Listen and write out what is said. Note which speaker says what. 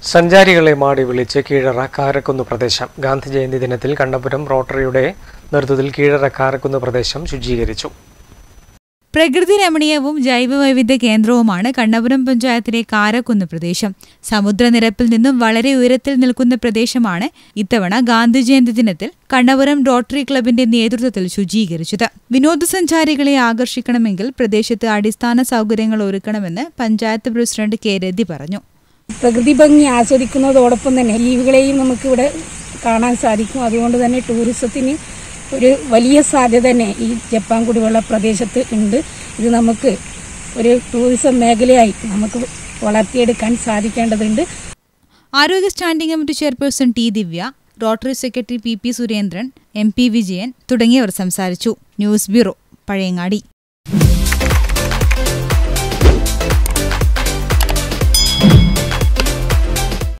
Speaker 1: സഞ്ചാരികളെ മാടി വിളിച്ച് കീഴറ കാരക്കുന്ന് പ്രദേശം ഗാന്ധി ജയന്തി ദിനത്തിൽ കണ്ണപുരം റോട്ടറിയുടെ നേതൃത്വത്തിൽ കീഴറ കാരക്കുന്ന് പ്രദേശം ശുചീകരിച്ചു
Speaker 2: പ്രകൃതി രമണീയവും ജൈവവൈവിധ്യ കേന്ദ്രവുമാണ് കണ്ണപുരം പഞ്ചായത്തിലെ കാരക്കുന്ന് പ്രദേശം സമുദ്രനിരപ്പിൽ നിന്നും വളരെ ഉയരത്തിൽ നിൽക്കുന്ന പ്രദേശമാണ് ഇത്തവണ ഗാന്ധി ജയന്തി ദിനത്തിൽ കണ്ണപുരം റോട്ടറി ക്ലബിന്റെ നേതൃത്വത്തിൽ ശുചീകരിച്ചത് വിനോദസഞ്ചാരികളെ ആകർഷിക്കണമെങ്കിൽ പ്രദേശത്ത് അടിസ്ഥാന സൗകര്യങ്ങൾ ഒരുക്കണമെന്ന് പഞ്ചായത്ത് പ്രസിഡന്റ് കെ രതി പറഞ്ഞു
Speaker 3: പ്രകൃതി ഭംഗി ആസ്വദിക്കുന്നതോടൊപ്പം തന്നെ ജീവികളെയും നമുക്കിവിടെ കാണാൻ സാധിക്കും അതുകൊണ്ട് തന്നെ ടൂറിസത്തിന് ഒരു വലിയ സാധ്യത തന്നെ ഈ ജപ്പാൻ കുടിവെള്ള പ്രദേശത്ത് ഉണ്ട് ഇത് നമുക്ക് ഒരു ടൂറിസം മേഖലയായി നമുക്ക് വളർത്തിയെടുക്കാൻ സാധിക്കേണ്ടതുണ്ട്
Speaker 2: ആരോഗ്യ standing committee chairperson T Divya rotary secretary P P Surendran M P Vijayan തുടങ്ങിയവർ സംസാരിച്ചു ന്യൂസ് ബ്യൂറോ പഴയങ്ങാടി